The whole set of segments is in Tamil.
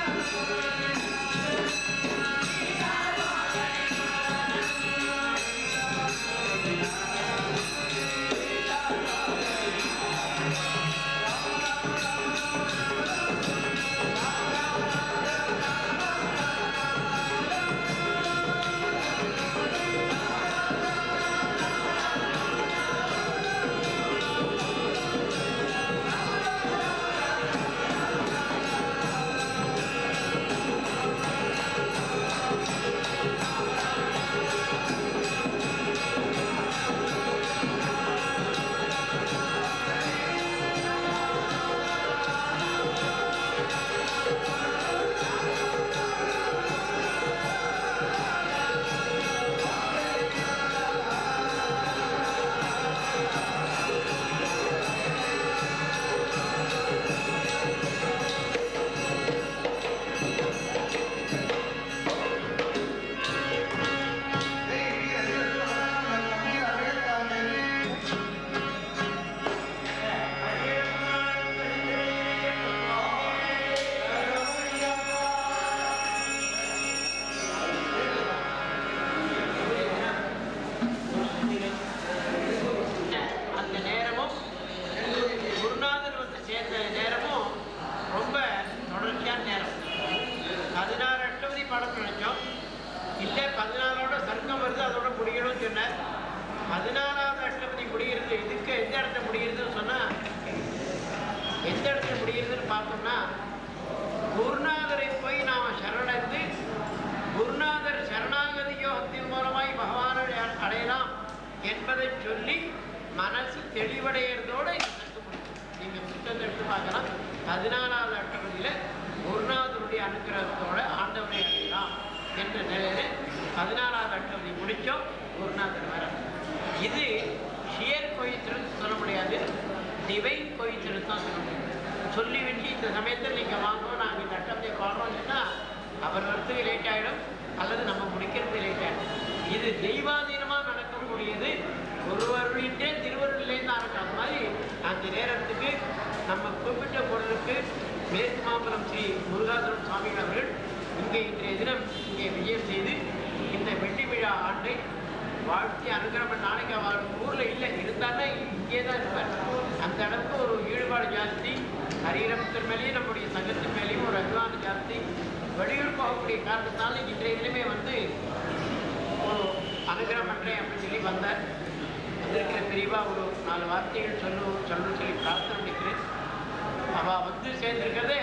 அந்த நேரமும் குருநாதர் வந்து சேர்ந்த நேரமும் ரொம்ப தொடர்ச்சியான நேரம் பதினாறு அஷ்டபதி பாடம் நினைச்சோம் இல்லை பதினாறோட சர்க்கம் வருது அதோட முடியணும்னு சொன்னார் பதினாறாவது அஷ்டபதி முடிகிறது இதுக்கு எந்த இடத்துல முடிகிறதுன்னு சொன்னால் எந்த இடத்துல முடிகிறதுன்னு பார்த்தோம்னா குருநாதரை போய் நாம் சரணடைந்து குருநாதர் சரணாகதி யோகத்தின் மூலமாய் பகவானை அடை- அடையலாம் என்பதை சொல்லி மனசு தெளிவடைகிறதோட இது நடக்க முடியும் நீங்கள் புத்தகத்தை எடுத்து பார்க்கலாம் பதினாலாவது அட்டபதியில் குருநாதருடைய அனுகிரகத்தோட ஆண்டவரை அடையலாம் என்ற நிலையில பதினாலாவது அட்டபதி முடித்தோம் குருநாதர் வர இது ஷியர் கோயித்திரன்னு சொல்ல முடியாது டிவைன் கோயித்திரன்னு தான் சொல்ல முடியும் சொல்லி வச்சு இந்த சமயத்தில் நீங்கள் வாங்குவோம் நாங்கள் இந்த அட்டத்தை பாடுறோம்னு சொன்னால் அவர் வரத்துக்கு லேட் ஆகிடும் அல்லது நம்ம முடிக்கிறது லேட் ஆகிடும் இது தெய்வாதீனமாக நடக்கக்கூடியது ஒருவருடைய திருவருளிலேருந்து ஆரம்பிக்கும் அது மாதிரி அந்த நேரத்துக்கு நம்ம குறிப்பிட்ட பொருளுக்கு மேற்கு மாம்பலம் ஸ்ரீ முருகாசுரம் சுவாமிகள் அவர்கள் இங்கே இன்றைய தினம் இங்கே விஜயம் செய்து இந்த வெள்ளி விழா ஆண்டை வாழ்த்தி அனுகிரகம் நாளைக்கு அவர் ஊரில் இல்லை இருந்தாலும் இங்கே தான் இருப்பார் அந்த அளவுக்கு ஒரு ஈடுபாடு ஜாஸ்தி ஹரிரமத்தின் மேலேயும் நம்முடைய சங்கத்தின் மேலேயும் ஒரு அபிமானம் ஜாஸ்தி வெளியூர் போகக்கூடிய காரணத்தால் இன்றைய தினமே வந்து ஒரு அனுகிரகம் பண்ணுறேன் அப்படின்னு சொல்லி வந்தார் வந்திருக்கிற பிரிவா ஒரு நாலு வார்த்தைகள் சொல்லு சொல்லணும்னு சொல்லி பிரார்த்தனை பண்ணிக்கிறேன் அவள் வந்து சேர்ந்திருக்கிறதே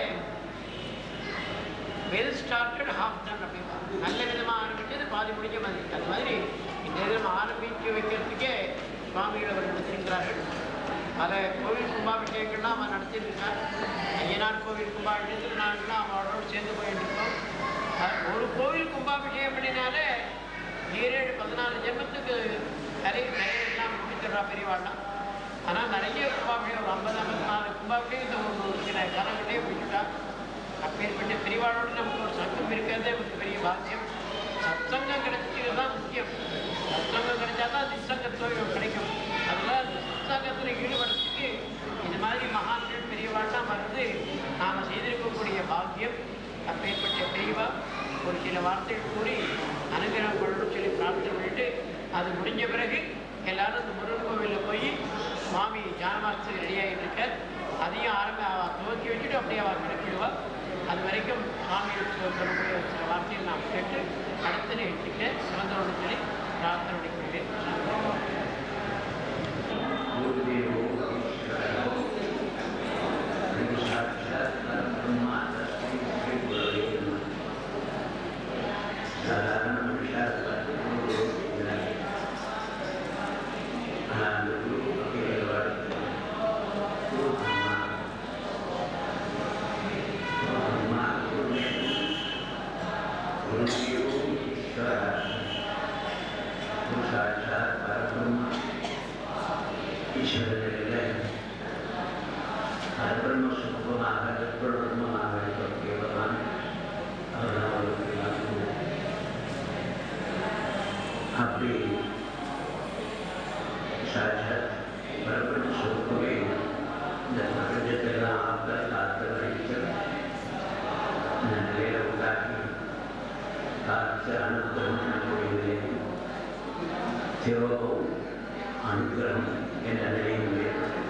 வெல் ஸ்டார்டட் ஹாஃப் டன் அப்படின்னா நல்ல விதமாக ஆரம்பிச்சது பாதி முடிஞ்ச மாதிரி அது மாதிரி இந்த தினம் ஆரம்பித்து வைக்கிறதுக்கே சுவாமிகள் அவர் நடத்திருக்கிறார்கள் பல கோவில் கும்பாபிஷேகங்கள்லாம் அவன் நடத்தியிருக்கார் ஐயனார் கோவில் கும்பாபிஷேகத்தில் நாங்கள்லாம் அவனோடு சேர்ந்து போயிருக்கோம் அஹ் ஒரு கோவில் கும்பாபிஷேகம் பண்ணினாலே ஈரேழு பதினாலு ஜென்மத்துக்கு நிறைய நிறைய எல்லாம் முடிச்சிடுறா பெரியவாள்லாம் ஆனால் நிறைய கும்பாபிஷேகம் ஒரு ஐம்பது ஐம்பத்தி நாலு கும்பாபிஷேகத்தை ஒரு சில காலங்களே முடிச்சுட்டா அப்பேற்பட்ட பெரியவாளோடு நமக்கு ஒரு சங்கம் இருக்கிறதே நமக்கு பெரிய பாக்கியம் சத்சங்கம் கிடைச்சது தான் முக்கியம் சத்சங்கம் கிடைச்சா தான் நிசங்கத்துவம் கிடைக்கும் அதெல்லாம் அந்த சத்சங்கத்தில் ஈடுபடுறதுக்கு இது மாதிரி மகான்கள் பெரியவாள்லாம் வந்து நாம் செய்திருக்கக்கூடிய பாக்கியம் அப்பேற்பட்ட பெரியவா ஒரு சில வார்த்தைகள் கூறி அனுகிரகம் பண்ணணும்னு சொல்லி பிரார்த்தனை பண்ணிட்டு அது முடிஞ்ச பிறகு எல்லாரும் இந்த முருகன் கோவிலில் போய் சுவாமி ஜானமாசத்துக்கு ரெடியாகிட்டு இருக்கார் அதையும் ஆரம்ப அவ துவக்கி வச்சுட்டு அப்படியே அவர் கிளப்பிடுவா அது வரைக்கும் சுவாமி சொல்லக்கூடிய ஒரு சில வார்த்தைகள் நாம் கேட்டு அடுத்த நிகழ்ச்சிக்கு சிறந்தவர்கள் சொல்லி பிரார்த்தனை பண்ணிக்கிறேன் ഈശ്വരനിലെ പരബ്രഹ്മസ്വരൂപமாக பிரம்மமாக இருக்கக்கூடியவர்தான் அவர் அவருக்கு நம்புவோம். அப்படி சாட்சாத் பரபிரம்மஸ்வரூபமே இந்த பிரபஞ்சத்தெல்லாம் ஆக்க காத்து அழிக்க நல்ல காற்று அனுகிரகம் கூடியதிலே சிவமும் அனுகிரகம் என்ற நிலையிலே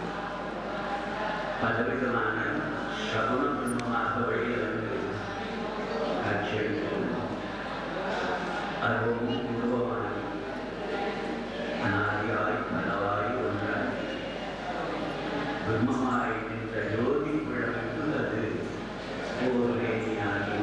பலவிதமான சகுன பின்னமாக வெளியிலிருந்து காட்சியளிக்கும் அருவமும் உருவமான அனாதியாய் பலவாய் ஒன்றாய் பிரம்மமாய் நின்ற ஜோதி விளக்கு அது பூர்வேணியாகி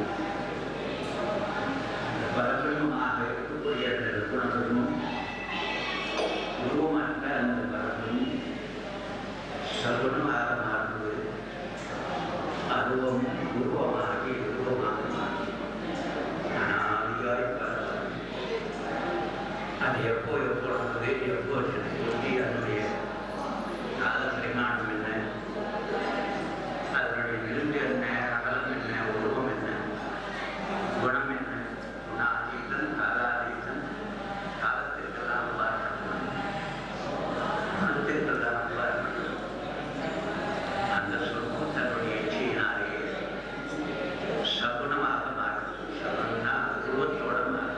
பரபிரம்மமாக இருக்கக்கூடிய அந்த ருக்குணபிரமும் உருவமற்ற அந்த பரபிரமும் சகுணமாக மாறுவது அருவம் உருவமாகி உருவமாக மாறி அனாதியாய் பலவாய் அது எப்போ எப்போ நடந்தது எப்போ சொல்லி அதனுடைய கால பரிமாணம் என்ன அதனுடைய விரும்பு என்ன அகலம் என்ன உருவம் என்ன குணம் என்ன குணாதீதன் காலாதீதன் காலத்திற்கெல்லாம் பார்க்கணும் குணத்திற்கெல்லாம் பார்க்கணும் அந்த சொர்க்கம் தன்னுடைய இச்சையினாலே சகுனமாக மாறும் சகுனா உருவத்தோட மாறும்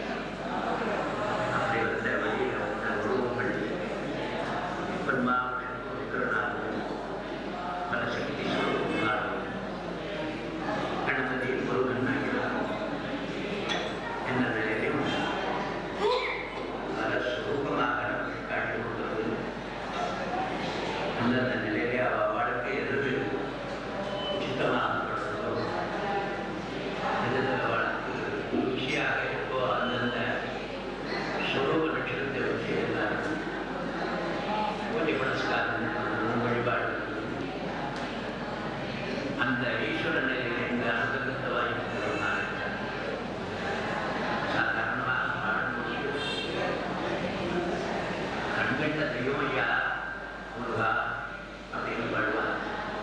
அப்படி வந்த வழியில் வந்த உருவங்கள் பிரம்மாவுடன் கொடுக்கிறனாலும் பல சக்தி சொல்லுவாலும் கணபதி முருகன் ஆகிறார் என்ற நிலையிலும் பல சுரூபமாக நமக்கு காட்டி கொடுக்கிறது அந்தந்த நிலையிலே அவ வாழ்க்கை எது உச்சிதமாகப்படுறதோ எதில் வழக்கு ருச்சியாக இருக்கோ அந்தந்த சுரூப லட்சணத்தை வச்சு எல்லாரும் பூஜை புனஸ்காரம் பண்ணணும், வழிபாடு பண்ணணும். அந்த ஈஸ்வர நிலையில் எந்த அனுபவத்தை வாங்கிக்கிறோம்னால சாதாரணமாக வாழ முடியும் கண்கண்ட தெய்வம் ஐயா முருகா அப்படின்னு பாடுவாங்க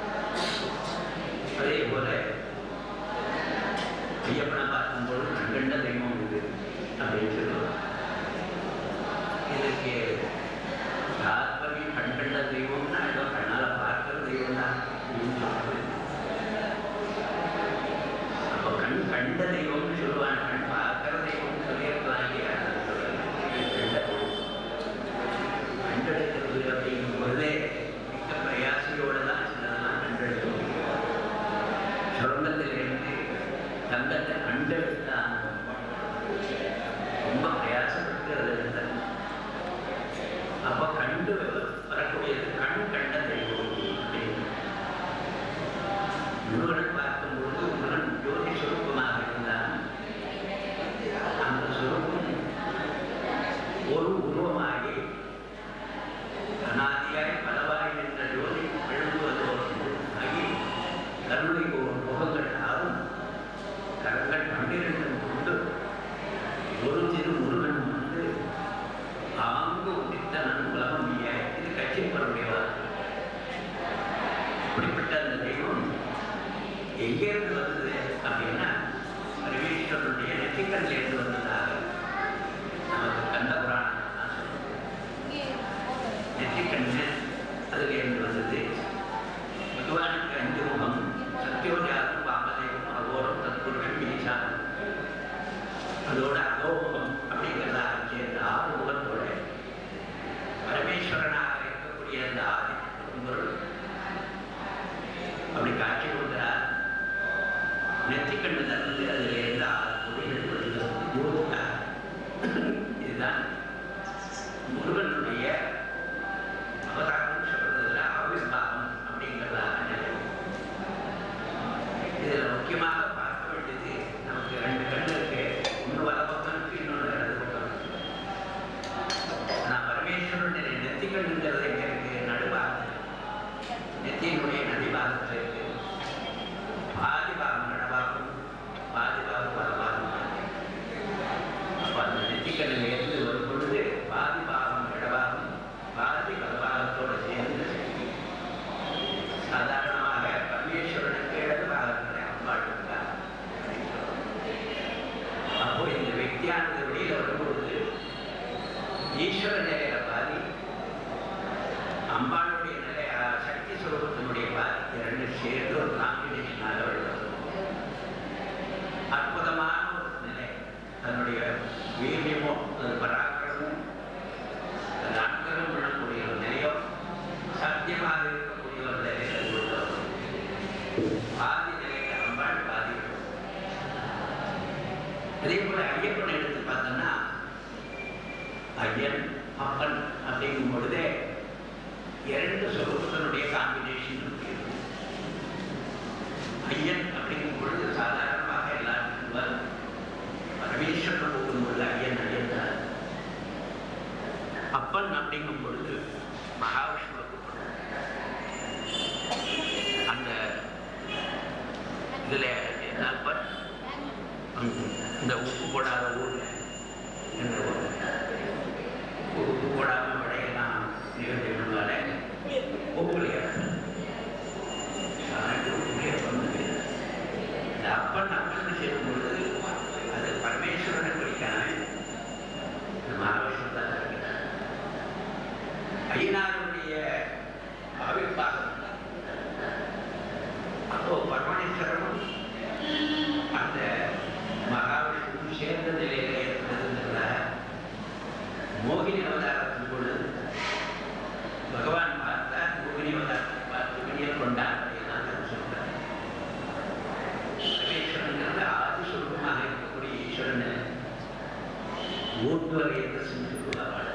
அதே போல ஐயப்பனை பார்க்கும்போது கண்கண்ட தெய்வம் உண்டு அப்படின்னு சொல்லுவாங்க இதுக்கு தாத்பரியம் கண்கண்ட தெய்வம்னா ஏதோ கண்ணால பார்க்கிற தெய்வம் தான் அப்படின்னு சொல்றது அப்போ கண் கண்ட தெய்வம்னு சொல்லுவாங்க கண் பார்க்கிற தெய்வம்னு சொல்லியிருக்கலாம் இல்லையா அது சொல்லல. கண் கண்ட தெய்வம். கண்டெடுக்கிறது அப்படிங்கும் பொழுதே மிக்க பிரயாசையோடு தான் சிலதெல்லாம் கண்டெடுக்க முடியும் சுரங்கத்திலிருந்து தங்கத்தை கண்டெடுத்தான் ரொம்ப பிரயாசப்பட்டு அதை எடுத்தாங்க அப்போ கண்டு வரக்கூடியது கண் கண்ட தெய்வம் அப்படின்னு. முருகனை பார்க்கும்போது முருகன் ஜோதி சுரூபமாக இருந்தான் அந்த சுரூபம் ஒரு உருவமாகி அனாதியாய் பலவாய் என்ற ஜோதி எழுதுவதோடு ஆகி கருணை ஒரு முகங்கள் ஆறும் கரங்கள் பன்னிரண்டும் கொண்டு ஒரு திரு முருகன் வந்து ஆங்கு உதித்தனன் உலகம் நீய இது கட்சிப்பருடையவா இப்படிப்பட்ட அந்த தெய்வம் எங்கேருந்து வந்தது அப்படின்னா பரமேஸ்வரனுடைய நெற்றிக்கண்ணிலிருந்து வந்ததாக நமக்கு கந்த புராணம் தான் சொல்லுது நெற்றிக்கண்ணு அதிலிருந்து வந்தது பகவானுக்கு அஞ்சு முகம் சத்யோஜாதம் வாமதேவம் அகோரம் தத்புருஷம் ஈசானம் அதோட அகோமுகம் அப்படிங்கிறதாக சேர்ந்த ஆறு முகத்தோட பரமேஸ்வரனாக இருக்கக்கூடிய அந்த ஆதி பொருள் அப்படி காட்சி கொடுக்கிறார் நெத்திக்கண்ணு தந்து அதில் இருந்து ஆறு பொடிகள் வருகிறது யோகா இதுதான் முருகனுடைய அவதாரம் சொல்றதுல ஆவிர்வாகம் அப்படிங்கிறதாக நிலை இதில் முக்கியமாக பார்க்க வேண்டியது நமக்கு ரெண்டு கண்ணு இருக்கு ஒன்று வல பக்கம் இருக்கு இன்னொன்று இடது பக்கம் இருக்கு ஆனால் பரமேஸ்வரனுடைய நெத்திக்கண்ணுங்கிறது எங்க இருக்கு நடுபாகத்தில் நெத்தியினுடைய நடிபாகத்தில் இருக்கு பாதி பாகம் நடபாகம் பாதி பாகம் வலபாகம் அப்போ அந்த நெத்திக்கண்ணில் இருந்து வரும் பொழுது பாதி பாகம் இடபாகம் பாதி வலபாகத்தோடு சேர்ந்து சாதாரணமாக பரமேஸ்வரனுக்கு இடது பாகத்தில் அம்பாள் இருக்கார் அப்படின்னு சொல்றோம். அப்போ இந்த வித்தியானது வெளியில வரும்பொழுது ஈஸ்வர நிலையில பாதி அம்பாளுடைய நிலை அஹ், சக்தி சுரூபத்தினுடைய பாதி இரண்டு சேர்ந்து ஒரு காம்பினேஷனாக வருது அற்புதமான ஒரு நிலை தன்னுடைய வீரியமோ அது பராக்கிரமும் அது அக்கறம் பண்ணக்கூடிய ஒரு நிலையோ சத்தியமாக இருக்கக்கூடிய ஒரு நிலையில் உள்ளவர் பாதி நிலையில் அம்பாள் பாதி அதே போல ஐயப்பன் எடுத்து பார்த்தோம்னா ஐயன் அப்பன் அப்படிங்கும் பொழுதே இரண்டு சொரூபத்தினுடைய காம்பினேஷன் இருக்கு ஐயன் அப்படிங்கும் பொழுது சாதாரணமாக எல்லாருக்கும் வரும் பரமேஸ்வரன் போகும்போது ஐயன் ஐயன் தான் அப்பன் அப்படிங்கும் பொழுது மகாவிஷ்ணுவை கூப்பிடுறோம் அந்த இதுல என்ன அப்பன் ம், இந்த உப்பு போடாத ஊர்ல என்ற ஊர் உப்பு போடாம விடையெல்லாம் நிகழ்ச்சி பண்ணுவாங்க உப்புலையா இந்த அப்பன் அப்பன் சேரும் பொழுது அது பரமேஸ்வரனை குறிக்காம மகாவிஷ்ணு தான் இருக்கிறார் ஐயனாருடைய ஆவிர்வாகம் அப்போ பரமேஸ்வரனும் அந்த மகாவிஷ்ணு சேர்ந்த நிலையில இருக்கிறதுங்கிறத மோகினி அவதாரத்தின் பொழுது பகவான் பார்த்தார் மோகினி அவதாரத்தை பார்த்து வெளியில் கொண்டார் அப்படின்னா சொல்றார் பரமேஸ்வரங்கிறது ஆதிஸ்வரூபமாக இருக்கக்கூடிய ஈஸ்வரன் ஊர்துவரை என்று சொல்லுவார்கள்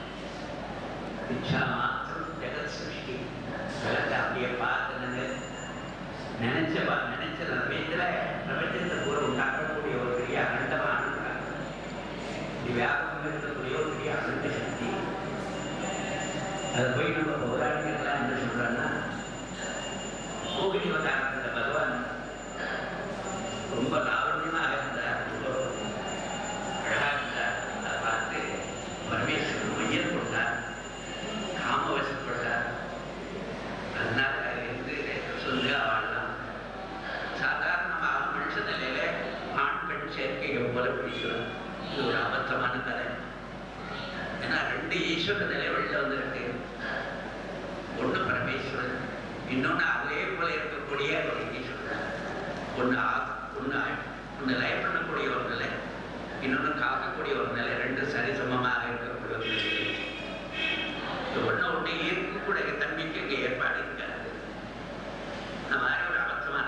இச்சா மாத்திரம் ஜெகத் சிருஷ்டி ஜெகத்தை அப்படியே பார்த்து நினைச்ச பா- நினைச்ச பிரபஞ்சத்துல பிரபஞ்சத்தை கூட உண்டாக்கக்கூடிய ஒரு பெரிய அகண்டமான இது வியாபகம் இருக்கக்கூடிய ஒரு பெரிய அகண்ட சக்தி அது போய் நம்ம போராடிக்கலாம் என்ன சொல்றோம்னா கோகினி வந்தாரத்தில் பகவான் ரொம்ப லாவண்யமாக இருந்தார் ரொம்ப அழகாக இருந்தார் அதை பார்த்து பரமேஸ்வரன் மையம் கொண்டார் காமவசப்பட்டார் அதனால இருந்து சொல்லி வாழலாம் சாதாரணமாக மனுஷ நிலையில ஆண் பெண் சேர்க்கையை போல பிடிக்கிறோம் இது ஒரு அபத்தமான கதை ஏன்னா ரெண்டு ஈஸ்வர நிலை வெளில வந்திருக்கு ஒண்ணு பரமேஸ்வரன் இன்னொன்னு அதே போல இருக்கக்கூடிய ஒரு ஈஸ்வரன் ஒண்ணு ஆ- ஒண்ணு ஆ- ஒண்ணு லயம் பண்ணக்கூடிய ஒரு நிலை இன்னொன்னு காக்கக்கூடிய ஒரு நிலை ரெண்டு சரிசமமாக இருக்கக்கூடிய ஒரு நிலை இது ஒண்ணு ஒண்ணு ஈர்க்கக்கூடிய தன்மைக்கு இங்க ஏற்பாடு இருக்காது இந்த மாதிரி ஒரு அபத்தமான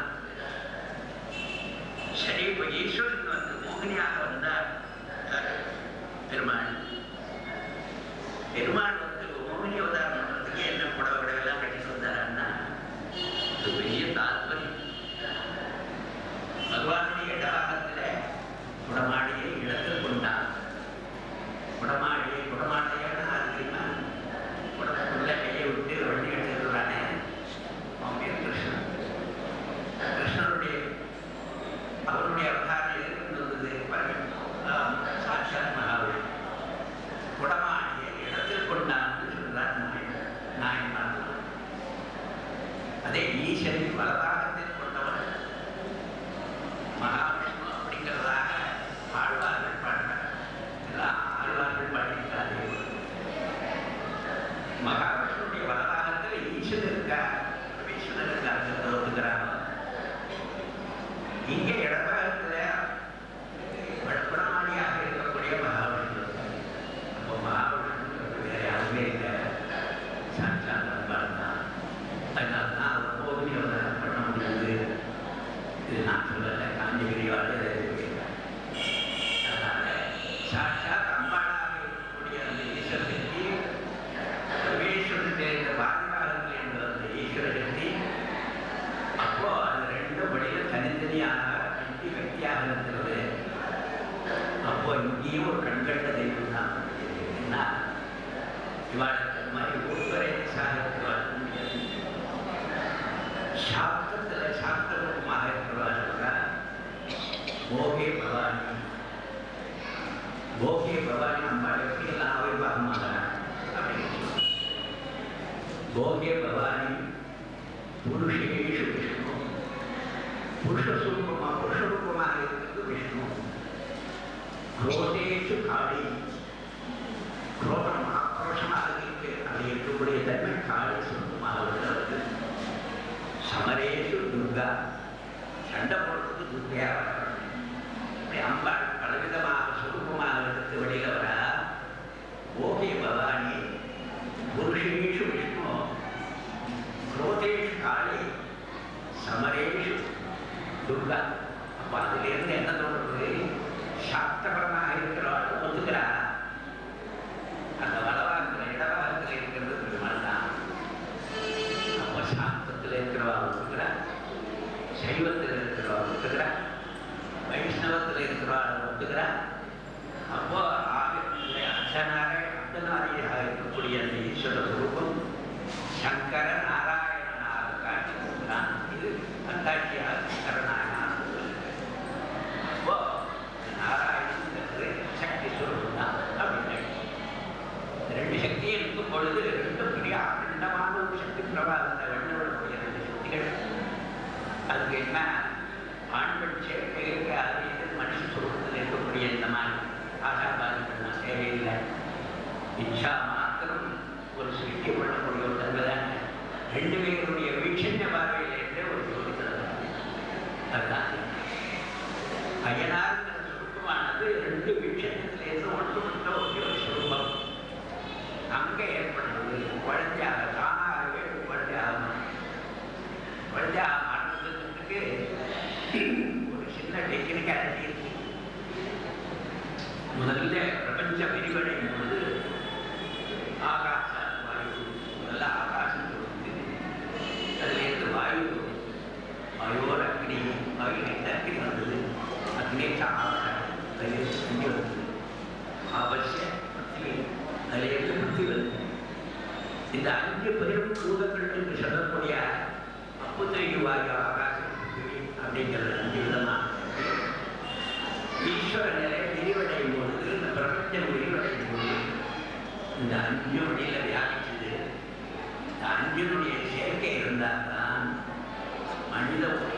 சரி இப்ப ஈஸ்வரன் வந்து மோகினியாக வந்தார் யாரு? பெருமாள் பெருமாள் வந்து மோகினி அவதாரம் பண்றதுக்கு என்ன புடவை கிடவெல்லாம் கட்டிட்டு வந்தாருன்னா இது பெரிய தாத்பரியம் பகவானுடைய இடவாகத்துல குடமாடியை இடத்தில் கொண்டான் குடமாடியை குடமாடியான அது தெரியுமா குடத்துக்குள்ள கையை விட்டு வண்டி எடுத்துக்கிறானே அவன் பேர் கிருஷ்ணன் கிருஷ்ணனுடைய அவருடைய அவதாரம் எதிர்த்து வந்தது பரம- ஆம், சாட்சாத் மகாவிஷ்ணு குடமாடியை இடத்தில் கொண்டான்னு சொல்றார் நாயன் நாயன்மார் அதே ஈஸ்வரின் வலபாகத்தில் கொண்டவன் மகாவிஷ்ணு அப்படிங்கிறதாக ஆழ்வார்கள் பாடுறார் எல்லாம் ஆழ்வார்கள் பாடியிருக்காரு மகாவிஷ்ணுடைய வலபாகத்தில் ஈஸ்வரன் இருக்கார் ஈஸ்வரன் இருக்கார் ஒத்துக்கிறாங்க இங்கே இடபாகத்தில் வடபுறமாடியாக இருக்கக்கூடிய மகாவிஷ்ணு இருக்கார். அப்போ மகாவிஷ்ணு வேற யாருமே இல்லை சாட்சாத் அன்பாள் தான் அதனால தான் அவர் மோகினி அவதாரம் பண்ண முடியுது இது நான் சொல்லலை காஞ்சிகிரியோட அதனால சாட்சாத் அம்பாளாக இருக்கக்கூடிய அந்த ஈஸ்வரனுக்கு சர்வேஸ்வரனுடைய இந்த பாதிபாகங்கள் என்ற அந்த ஈஸ்வர சக்தி அப்போ அது ரெண்டு வழியில தனித்தனியாக கட்டி வெட்டியாக இருக்கிறது அப்போ இங்கேயும் ஒரு கண்கண்ட தெய்வம் தான் என்ன இவாளுக்கு இந்த மாதிரி ஒருவரை சாதித்து வாழ முடியாது சாஸ்திரத்துல சாஸ்திரமாக இருக்கிறவா சொல்றா போகே பவானி போகே பவானி அம்பாள் எப்படி எல்லாம் ஆவிர்வாகமாக அப்படின்னு சொல்றாங்க. போகே பவானி புருஷேஷு விஷ்ணு புருஷஸ்வரூபமா புருஷரூபமாக இருக்கிறது விஷ்ணு குரோதேஷு காளி குரோதம் ஆக்ரோஷமாக இருக்கு அது இருக்கக்கூடிய தன்மை காளி சுருக்கமாக உள்ளது சமரேஷு துர்கா சண்டை போடுறதுக்கு துர்கையாக வரணும் இப்படி அம்பாள் பலவிதமாக இருக்கிறோம் அதை ஒத்துக்கிறான் அப்போ அர்ச்சனாரே அர்த்தநாரியாக இருக்கக்கூடிய அந்த ஈஸ்வர சுரூபம் சங்கர நாராயணனாக காட்சி கொடுக்கிறான் இது அத்தாட்சியாக சங்கரநாராயணன் அப்போ நாராயணங்கிறது சக்தி சுரூபம் தான் அப்படின்னு ரெண்டு சக்தியும் இருக்கும் பொழுது ரெண்டும் பெரிய அகண்டமான ஒரு சக்தி பிரபாதத்தை வெண்ணக்கூடிய ரெண்டு சக்திகள் அதுக்கு என்ன ஆண்கள் சேர்க்கைக்கு அது மனுஷ சுரூபத்தில் இருக்கக்கூடிய இந்த மாதிரி ஆசாபாதிகள்லாம் தேவையில்லை இச்சா மாத்திரம் ஒரு சிருஷ்டி பண்ணக்கூடிய ஒரு தன்மை தான் ரெண்டு பேருடைய வீட்சண்ய பார்வையில் இருந்தே ஒரு ஜோதித்தல் அதுதான் அயனாருங்கிற சுருக்கமானது ரெண்டு வீட்சணத்திலேருந்து ஒன்றுபட்ட ஒரு சுரூபம் அங்கே ஏற்படுறது குழந்தையாக தானாகவே குழந்தையாக குழந்தையாக மாற்றுறதுக்கு ஒரு சின்ன டெக்னிக்காலிட்டி இருக்கு முதல்ல பிரபஞ்ச விரிவடையும் பொழுது ஆகாச வாயு முதல்ல ஆகாசம் கொடுத்து அதுலேருந்து வாயு வாயோட அக்னி வாயுலேருந்து அக்னி வந்தது அக்னி ஆகாச அதுலேருந்து தண்ணி வந்தது அவசிய பிருத்திவி அதுலேருந்து பிருத்தி வந்தது இந்த அஞ்சு பெரும் பூதங்கள் என்று சொல்லக்கூடிய அப்புத்திரிக்கு வாயு ஆகாசம் பிருத்திவி அப்படிங்கிற அஞ்சு விதமான ஈஸ்வர நிலை விரிவடையும் பொழுது இந்த பிரபஞ்சம் விரிவடையும் பொழுது இந்த அஞ்சு வழியில வியாபிச்சது இந்த அஞ்சினுடைய சேர்க்கை இருந்தால் தான் மனித